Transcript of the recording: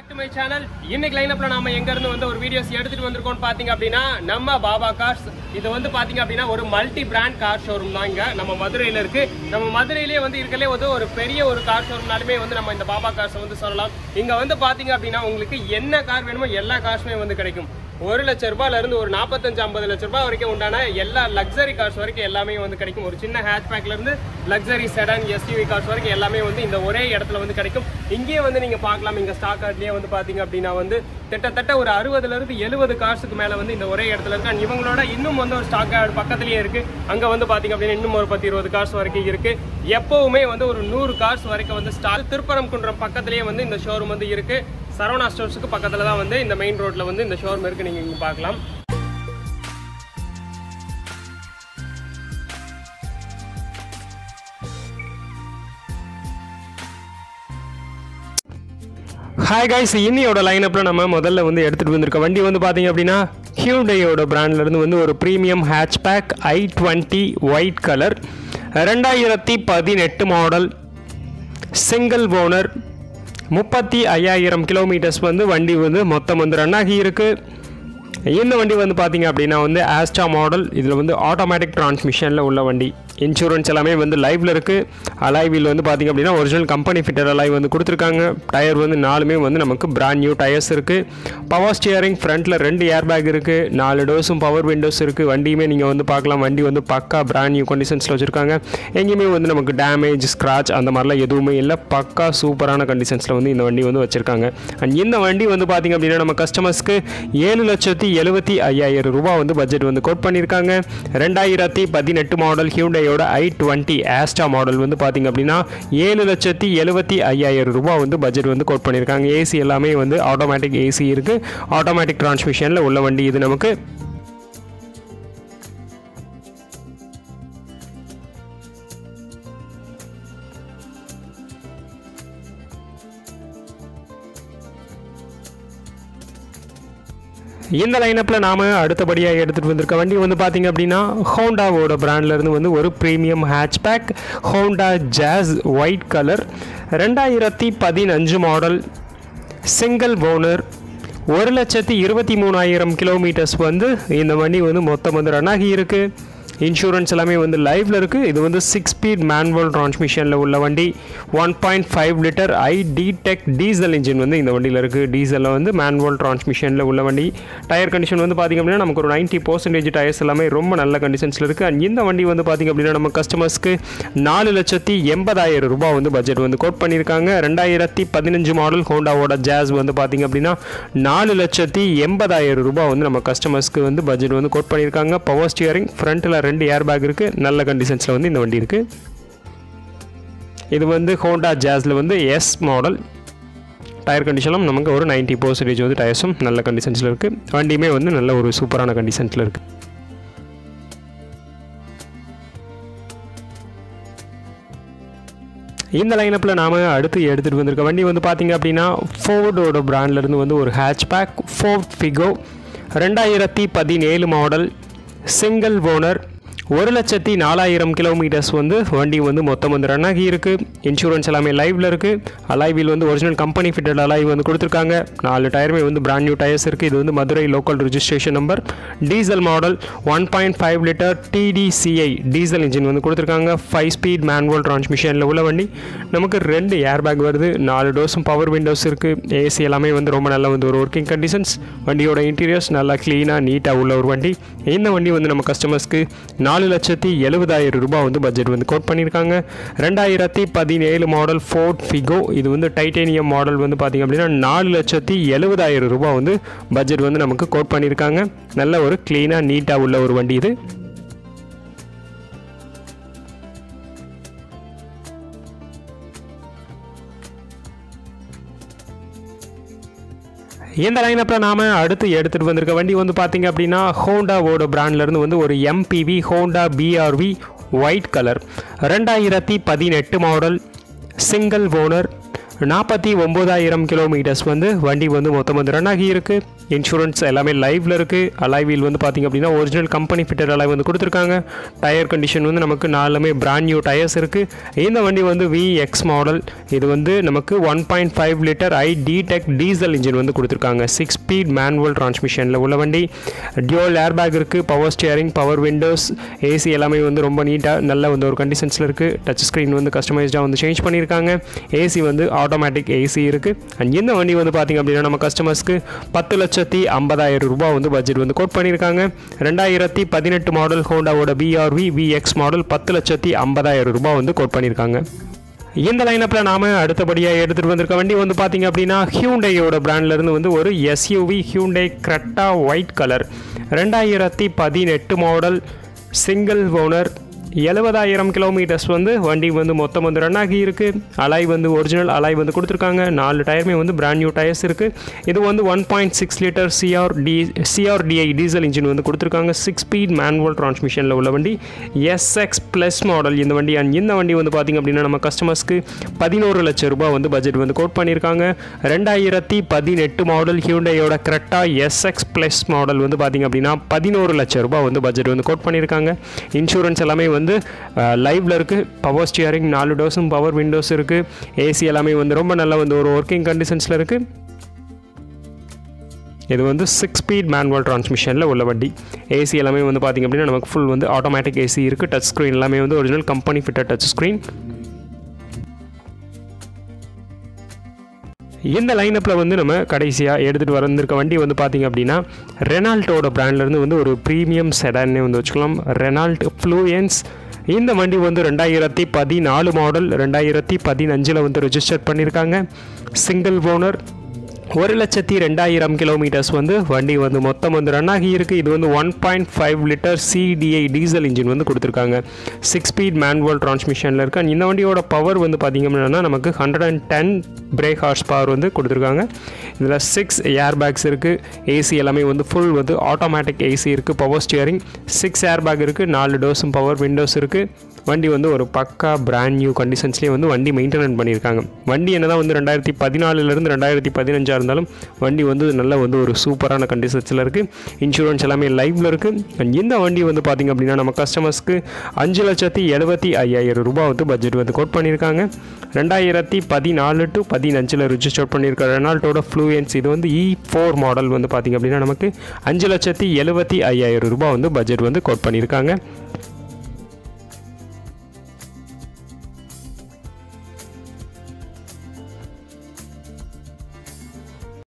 back to my channel இன்னைக்கு லைனப்ல நாம எங்க இருந்து வந்து ஒரு வீடியோஸ் எடுத்துட்டு வந்திருக்கோம் பாத்தீங்க அப்படின்னா நம்ம பாபா கார்ஸ் இது வந்து பாத்தீங்க அப்படின்னா ஒரு மல்டி பிராண்ட் கார் ஷோரூம் தான் இங்க நம்ம மதுரையில இருக்கு நம்ம மதுரையிலேயே வந்து இருக்கலே வந்து ஒரு பெரிய ஒரு கார் ஷோரூம்னாலுமே வந்து நம்ம இந்த பாபா கார்ஸ் வந்து சொல்லலாம் இங்க வந்து பாத்தீங்க அப்படின்னா உங்களுக்கு என்ன கார் வேணுமோ எல்லா கார்ஸுமே வந்து கிடைக்கும் ஒரு லட்ச ரூபாயில இருந்து ஒரு நாற்பத்தஞ்சு ஐம்பது லட்ச ரூபாய் வரைக்கும் உண்டான எல்லா லக்ஸரி கார்ஸ் வரைக்கும் எல்லாமே வந்து கிடைக்கும் ஒரு சின்ன ஹேட்ச்பேக்ல இருந்து லக்ஸரி செடான் எஸ்யூவி கார்ஸ் வரைக்கும் எல்லாமே வந்து இந்த ஒரே இடத்துல வந்து கிடைக்கும் இங்கேயே வந்து நீங்க பார்க்கலாம் இங்க ஸ்டாக் கார்ட்லயே வந்து பாத்தீங்க அப்படின்னா வந்து கிட்டத்தட்ட ஒரு அறுபதுல இருந்து எழுபது கார்ஸுக்கு மேல வந்து இந்த ஒரே இடத்துல இருக்கு And இவங்களோட இன்னும் வந்து ஒரு ஸ்டாக் கார்டு பக்கத்துலயே இருக்கு அங்க வந்து பாத்தீங்க அப்படின்னா இன்னும் ஒரு பத்து இருபது கார்ஸ் வரைக்கும் இருக்கு எப்பவுமே வந்து ஒரு நூறு கார்ஸ் வரைக்கும் வந்து ஸ்டால் திருப்பரங்குன்றம் பக்கத்துலயே வந்து இந்த ஷோரூம் வந்து இருக்கு சரவணா ஸ்டோர்ஸுக்கு பக்கத்துல தான் வந்து இந்த மெயின் ரோட்ல வந்து இந்த ஷோரூம் இருக்கு நீங்க இங்க பார்க்கலாம் ஹாய் கைஸ் இன்னியோட லைனப்பில் நம்ம முதல்ல வந்து எடுத்துகிட்டு வந்திருக்க வண்டி வந்து பார்த்தீங்க அப்படின்னா ஹியூண்டையோட பிராண்ட்லேருந்து வந்து ஒரு premium hatchback I twenty white colour ரெண்டாயிரத்தி பதினெட்டு மாடல் சிங்கிள் ஓனர் முப்பத்தி ஐயாயிரம் கிலோமீட்டர்ஸ் வந்து வண்டி வந்து மொத்தம் வந்து ரன் ஆகி இருக்குது இந்த வண்டி வந்து பார்த்தீங்க அப்படின்னா வந்து ஆஸ்டா மாடல் இதில் வந்து ஆட்டோமேட்டிக் டிரான்ஸ்மிஷனில் உள்ள வண்டி இன்சூரன்ஸ் எல்லாமே வந்து லைவில் இருக்குது அலாய் வீல் வந்து பார்த்தீங்க அப்படின்னா ஒரிஜினல் கம்பெனி ஃபிட்டர் அலாய் வந்து கொடுத்துருக்காங்க டயர் வந்து நாலுமே வந்து நமக்கு பிராண்ட் நியூ டயர்ஸ் இருக்குது பவர் ஸ்டியரிங் ஃப்ரண்ட்டில் ரெண்டு ஏர் பேக் இருக்குது நாலு டோர்ஸும் பவர் விண்டோஸ் இருக்குது வண்டியுமே நீங்கள் வந்து பார்க்கலாம் வண்டி வந்து பக்கா பிராண்ட் நியூ கண்டிஷன்ஸில் வச்சுருக்காங்க எங்கேயுமே வந்து நமக்கு டேமேஜ் ஸ்க்ராச் அந்த மாதிரிலாம் எதுவுமே இல்லை பக்கா சூப்பரான கண்டிஷன்ஸில் வந்து இந்த வண்டி வந்து வச்சுருக்காங்க அண்ட் இந்த வண்டி வந்து பார்த்திங்க அப்படின்னா நம்ம கஸ்டமர்ஸ்க்கு ஏழு லட்சத்தி எழுபத்தி ஐயாயிரம் ரூபாய் வந்து பட்ஜெட் வந்து கோட் பண்ணியிருக்காங்க ரெண்டாயிரத்தி பதினெட்டு மாடல் ஹியூண்டையோட ஐ டுவெண்ட்டி ஆஸ்டா மாடல் வந்து பார்த்திங்க அப்படின்னா ஏழு லட்சத்தி எழுபத்தி ஐயாயிரம் ரூபாய் வந்து பட்ஜெட் வந்து கோட் பண்ணியிருக்காங்க ஏசி எல்லாமே வந்து ஆட்டோமேட்டிக் ஏசி இருக்குது ஆட்டோமேட்டிக் டிரான்ஸ்மிஷனில் உள்ள வண்டி இது நமக்கு இந்த லைனப்பில் நாம் அடுத்தபடியாக எடுத்துகிட்டு வந்திருக்க வண்டி வந்து பார்த்திங்க அப்படின்னா ஹோண்டாவோட பிராண்ட்லேருந்து வந்து ஒரு premium hatchback Honda Jazz white colour ரெண்டாயிரத்தி பதினஞ்சு மாடல் சிங்கிள் ஓனர் ஒரு லட்சத்தி இருபத்தி மூணாயிரம் கிலோமீட்டர்ஸ் வந்து இந்த வண்டி வந்து மொத்தம் வந்து ரன் ஆகி இருக்குது இன்சூரன்ஸ் எல்லாமே வந்து லைவ்ல இருக்குது இது வந்து சிக்ஸ் ஸ்பீட் மேனுவல் டிரான்ஸ்மிஷனில் உள்ள வண்டி one point five litre I tech diesel engine வந்து இந்த வண்டியில் இருக்குது டீசலில் வந்து மேனுவல் டிரான்ஸ்மிஷனில் உள்ள வண்டி டயர் கண்டிஷன் வந்து பார்த்திங்க அப்படின்னா நமக்கு ஒரு நைன்ட்டி பர்சன்டேஜ் டயர்ஸ் எல்லாமே ரொம்ப நல்ல கண்டிஷன்ஸில் இருக்குது அண்ட் இந்த வண்டி வந்து பார்த்திங்க அப்படின்னா நம்ம கஸ்டமர்ஸ்க்கு நாலு லட்சத்தி எண்பதாயிரம் ரூபாய் வந்து பட்ஜெட் வந்து கோட் பண்ணியிருக்காங்க ரெண்டாயிரத்தி பதினஞ்சு மாடல் ஹோண்டாவோட ஜாஸ் வந்து பார்த்திங்க அப்படின்னா நாலு லட்சத்தி எண்பதாயிரம் ரூபாய் வந்து நம்ம கஸ்டமர்ஸ்க்கு வந்து பட்ஜெட் வந்து கோட் பண்ணியிருக்காங்க பவர் ஸ்டியரிங் ஃப்ரண்ட்டில் ரெண்டு ஏர் பேக் இருக்குது நல்ல கண்டிஷன்ஸில் வந்து இந்த வண்டி இருக்குது இது வந்து ஹோண்டா ஜாஸில் வந்து எஸ் மாடல் டயர் கண்டிஷனும் நமக்கு ஒரு நைன்ட்டி பர்சன்டேஜ் வந்து டயர்ஸும் நல்ல கண்டிஷன்ஸில் இருக்குது வண்டியுமே வந்து நல்ல ஒரு சூப்பரான கண்டிஷன்ஸில் இருக்குது இந்த லைனப்பில் நாம் அடுத்து எடுத்துகிட்டு வந்திருக்க வண்டி வந்து பார்த்திங்க அப்படின்னா ஃபோர்டோட பிராண்ட்லேருந்து வந்து ஒரு ஹேட்ச்பேக் ஃபோர்ட் ஃபிகோ ரெண்டாயிரத்தி பதினேழு மாடல் சிங்கிள் ஓனர் ஒரு லட்சத்தி நாலாயிரம் கிலோமீட்டர்ஸ் வந்து வண்டி வந்து மொத்தம் வந்து ரன் ஆகி இருக்குது இன்சூரன்ஸ் எல்லாமே லைவில் இருக்குது அலைவில் வந்து ஒரிஜினல் கம்பெனி ஃபிட்டட் அலாய் வந்து கொடுத்துருக்காங்க நாலு டயருமே வந்து பிராண்ட் நியூ டயர்ஸ் இருக்குது இது வந்து Madurai local registration number diesel model one point five litre TDCI diesel engine வந்து கொடுத்துருக்காங்க ஃபைவ் ஸ்பீட் மேனுவல் டிரான்ஸ்மிஷனில் உள்ள வண்டி நமக்கு ரெண்டு ஏர் பேக் வருது நாலு டோர்ஸும் பவர் விண்டோஸ் இருக்குது ஏசி எல்லாமே வந்து ரொம்ப நல்ல வந்து ஒரு ஒர்க்கிங் கண்டிஷன்ஸ் வண்டியோட இன்டீரியர்ஸ் நல்லா க்ளீனாக நீட்டாக உள்ள ஒரு வண்டி இந்த வண்டி வந்து நம்ம கஸ்டமர்ஸ்க்கு நாலு லட்சத்தி எழுபதாயிரம் ரூபாய் வந்து பட்ஜெட் வந்து கோட் பண்ணியிருக்காங்க ரெண்டாயிரத்தி பதினேழு மாடல் ஃபோர்ட் ஃபிகோ இது வந்து டைட்டேனியம் மாடல் வந்து பார்த்திங்க அப்படின்னா நாலு லட்சத்தி எழுபதாயிரம் ரூபாய் வந்து பட்ஜெட் வந்து நமக்கு கோட் பண்ணியிருக்காங்க நல்ல ஒரு க்ளீனாக நீட்டாக உள்ள ஒரு வண்டி இது இந்த லைனப்பில் நாம் அடுத்து எடுத்துகிட்டு வந்திருக்க வண்டி வந்து பார்த்திங்க அப்படின்னா ஹோண்டாவோட பிராண்ட்லேருந்து வந்து ஒரு MPV Honda BRV white colour ரெண்டாயிரத்தி பதினெட்டு மாடல் சிங்கிள் ஓனர் நாற்பத்தி ஒம்பதாயிரம் கிலோமீட்டர்ஸ் வந்து வண்டி வந்து மொத்தம் வந்து ரன் ஆகி இருக்கு இன்சூரன்ஸ் எல்லாமே லைவ்ல இருக்கு அலாய் வீல் வந்து பார்த்தீங்க அப்படின்னா ஒரிஜினல் கம்பெனி ஃபிட்டர் அலாய் வந்து கொடுத்துருக்காங்க டயர் கண்டிஷன் வந்து நமக்கு நாலுமே பிராண்ட் நியூ டயர்ஸ் இருக்கு இந்த வண்டி வந்து வி எக்ஸ் மாடல் இது வந்து நமக்கு one point five litre I D tech diesel engine வந்து கொடுத்துருக்காங்க சிக்ஸ் ஸ்பீட் மேனுவல் டிரான்ஸ்மிஷனில் உள்ள வண்டி டியூவல் ஏர் பேக் இருக்குது power steering power windows AC எல்லாமே வந்து ரொம்ப நீட்டாக நல்ல வந்து ஒரு கண்டிஷன்ஸில் இருக்குது டச் ஸ்க்ரீன் வந்து கஸ்டமைஸ்டாக வந்து சேஞ்ச் பண்ணியிருக்காங்க ஏசி வந்து ஆட்டோமேட்டிக் ஏசி இருக்குது அண்ட் இந்த வண்டி வந்து பார்த்திங்க அப்படின்னா நம்ம கஸ்டமர்ஸ்க்கு பத்து லட்சத்தி ஐம்பதாயிரம் ரூபாய் வந்து பட்ஜெட் வந்து கோட் பண்ணியிருக்காங்க ரெண்டாயிரத்தி பதினெட்டு மாடல் ஹோண்டாவோட பிஆர்வி விஎக்ஸ் மாடல் பத்து லட்சத்தி ஐம்பதாயிரம் ரூபாய் வந்து கோட் பண்ணியிருக்காங்க இந்த லைனப்பில் நாம் அடுத்தபடியாக எடுத்துகிட்டு வந்திருக்க வண்டி வந்து பார்த்தீங்க அப்படின்னா ஹியூண்டையோட பிராண்ட்லேருந்து வந்து ஒரு SUV Hyundai Creta white colour ரெண்டாயிரத்தி பதினெட்டு மாடல் சிங்கிள் ஓனர் எழுபதாயிரம் கிலோமீட்டர்ஸ் வந்து வண்டி வந்து மொத்தம் வந்து ரன் ஆகி இருக்கு அலாய் வந்து ஒரிஜினல் அலாய் வந்து கொடுத்துருக்காங்க நாலு டயருமே வந்து பிராண்ட் நியூ டயர்ஸ் இருக்குது இது வந்து one point six litre CR D CRDI diesel engine வந்து கொடுத்துருக்காங்க சிக்ஸ் ஸ்பீட் மேனுவல் டிரான்ஸ்மிஷனில் உள்ள வண்டி எஸ்எக்ஸ் ப்ளஸ் மாடல் இந்த வண்டி அண்ட் இந்த வண்டி வந்து பார்த்திங்க அப்படின்னா நம்ம கஸ்டமர்ஸ்க்கு பதினோரு லட்சம் ரூபாய் வந்து பட்ஜெட் வந்து கோட் பண்ணியிருக்காங்க ரெண்டாயிரத்தி பதினெட்டு மாடல் ஹியூண்டையோட கரெக்டாக எஸ்எக்ஸ் ப்ளஸ் மாடல் வந்து பார்த்திங்க அப்படின்னா பதினோரு லட்சம் ரூபாய் வந்து பட்ஜெட் வந்து கோட் பண்ணியிருக்காங்க இன்சூரன்ஸ் எல்லாமே வந்து லைவில் இருக்குது பவர் ஸ்டியரிங் நாலு டோஸும் பவர் விண்டோஸ் இருக்குது ஏசி எல்லாமே வந்து ரொம்ப நல்ல வந்து ஒரு ஒர்க்கிங் கண்டிஷன்ஸில் இருக்குது இது வந்து சிக்ஸ் ஸ்பீட் மேனுவல் டிரான்ஸ்மிஷனில் உள்ள வண்டி ஏசி எல்லாமே வந்து பார்த்திங்க அப்படின்னா நமக்கு ஃபுல் வந்து ஆட்டோமேட்டிக் ஏசி இருக்குது டச் ஸ்க்ரீன் எல்லாமே வந்து original company fitted touch screen இந்த லைனப்பில் வந்து நம்ம கடைசியாக எடுத்துகிட்டு வந்திருக்க வண்டி வந்து பார்த்திங்க அப்படின்னா ரெனால்ட்டோட பிராண்ட்லேருந்து வந்து ஒரு ப்ரீமியம் செடான்னே வந்து வச்சுக்கலாம் ரெனால்ட் ஃப்ளூயன்ஸ் இந்த வண்டி வந்து ரெண்டாயிரத்தி பதினாலு மாடல் ரெண்டாயிரத்தி பதினஞ்சில் வந்து ரெஜிஸ்டர் பண்ணியிருக்காங்க சிங்கிள் ஓனர் ஒரு லட்சத்தி ரெண்டாயிரம் கிலோமீட்டர்ஸ் வந்து வண்டி வந்து மொத்தம் வந்து ரன் ஆகி இருக்குது இது வந்து one point five litre CDI diesel engine வந்து கொடுத்துருக்காங்க சிக்ஸ் ஸ்பீட் மேனுவல் டிரான்ஸ்மிஷனில் இருக்குது அண்ட் இந்த வண்டியோட பவர் வந்து பார்த்திங்க அப்படின்னா நமக்கு hundred and ten brake horse power வந்து கொடுத்துருக்காங்க இதில் சிக்ஸ் ஏர் பேக்ஸ் இருக்குது ஏசி எல்லாமே வந்து ஃபுல் வந்து ஆட்டோமேட்டிக் ஏசி இருக்குது power steering six air bag இருக்குது நாலு டோஸும் பவர் விண்டோஸ் இருக்குது வண்டி வந்து ஒரு பக்கா பிராண்ட் நியூ கண்டிஷன்ஸ்லேயே வந்து வண்டி மெயின்டெனன் பண்ணியிருக்காங்க வண்டி என்ன தான் வந்து ரெண்டாயிரத்தி பதினாலுலேருந்து ரெண்டாயிரத்தி பதினஞ்சாக இருந்தாலும் வண்டி வந்து நல்ல வந்து ஒரு சூப்பரான கண்டிஷன்ஸில் இருக்குது இன்சூரன்ஸ் எல்லாமே லைவில் இருக்குது அண்ட் இந்த வண்டி வந்து பார்த்திங்க அப்படின்னா நம்ம கஸ்டமர்ஸ்க்கு அஞ்சு லட்சத்தி எழுபத்தி ஐயாயிரம் ரூபாய் வந்து பட்ஜெட் வந்து கோட் பண்ணியிருக்காங்க ரெண்டாயிரத்தி பதினாலு டு பதினஞ்சில் ரிஜிஸ்டர் பண்ணியிருக்க ரெனால்ட்டோட ஃப்ளூயன்ஸ் இது வந்து இ ஃபோர் மாடல் வந்து பார்த்திங்க அப்படின்னா நமக்கு அஞ்சு லட்சத்தி எழுபத்தி ஐயாயிரம் ரூபாய் வந்து பட்ஜெட் வந்து கோட் பண்ணியிருக்காங்க